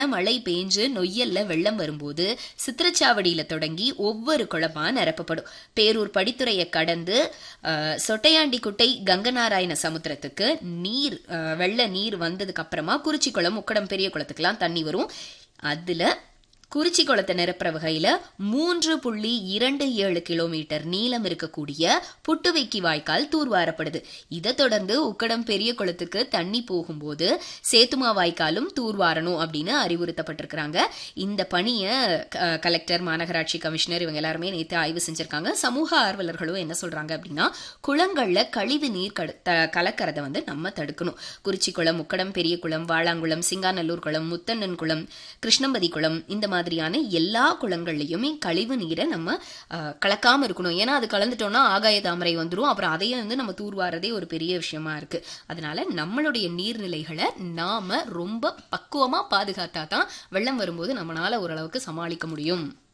மழை பெஞ்சு நொய்யல்ல வெள்ளம் வரும்போது சித்திரச்சாவடியில தொடங்கி ஒவ்வொரு குளமா நிரப்பப்படும் பேரூர் படித்துறையை கடந்து அஹ், சொட்டையாண்டிக்குட்டை கங்கநாராயண சமுத்திரத்துக்கு நீர் அஹ், வெள்ள நீர் வந்ததுக்கு அப்புறமா குறிச்சி குளம் உக்கடம் பெரிய குளத்துக்குலாம் தண்ணி வரும் அதுல குறிச்சி குளத்தை நிரப்புற வகையில மூன்று புள்ளி இரண்டு ஏழு கிலோமீட்டர் நீளம் இருக்கக்கூடிய புட்டுவைக்கி வாய்க்கால் தூர்வாரப்படுது இதை தொடர்ந்து உக்கடம் பெரிய குளத்துக்கு தண்ணி போகும்போது சேத்துமா வாய்க்காலும் தூர்வாரணும் அப்படின்னு அறிவுறுத்தப்பட்டிருக்கிறாங்க இந்த பணியை க- கலெக்டர் மாநகராட்சி கமிஷனர் இவங்க எல்லாருமே நேற்று ஆய்வு செஞ்சிருக்காங்க சமூக ஆர்வலர்களும் என்ன சொல்றாங்க அப்படின்னா குளங்கள்ல கழிவு நீர் கடு- த- கலக்கறதை வந்து நம்ம தடுக்கணும் குறிச்சி குளம் உக்கடம் பெரிய குளம் வாளாங்குளம் சிங்காநல்லூர் குளம் முத்தண்ணன் குளம் கிருஷ்ணம்பதி குளம் இந்த மாதிரியான எல்லா குளங்கள்லையுமே கழிவு நீரை நம்ம அஹ், கலக்காம இருக்கணும் ஏன்னா அது கலந்துட்டோம்னா ஆகாய தாமரை வந்துரும் அப்புறம் அதையும் வந்து நம்ம தூர்வாரதே ஒரு பெரிய விஷயமா இருக்கு அதனால நம்மளுடைய நீர்நிலைகளை நாம ரொம்ப பக்குவமா பாதுகாத்தா தான் வெள்ளம் வரும்போது நம்மளால ஓரளவுக்கு சமாளிக்க முடியும்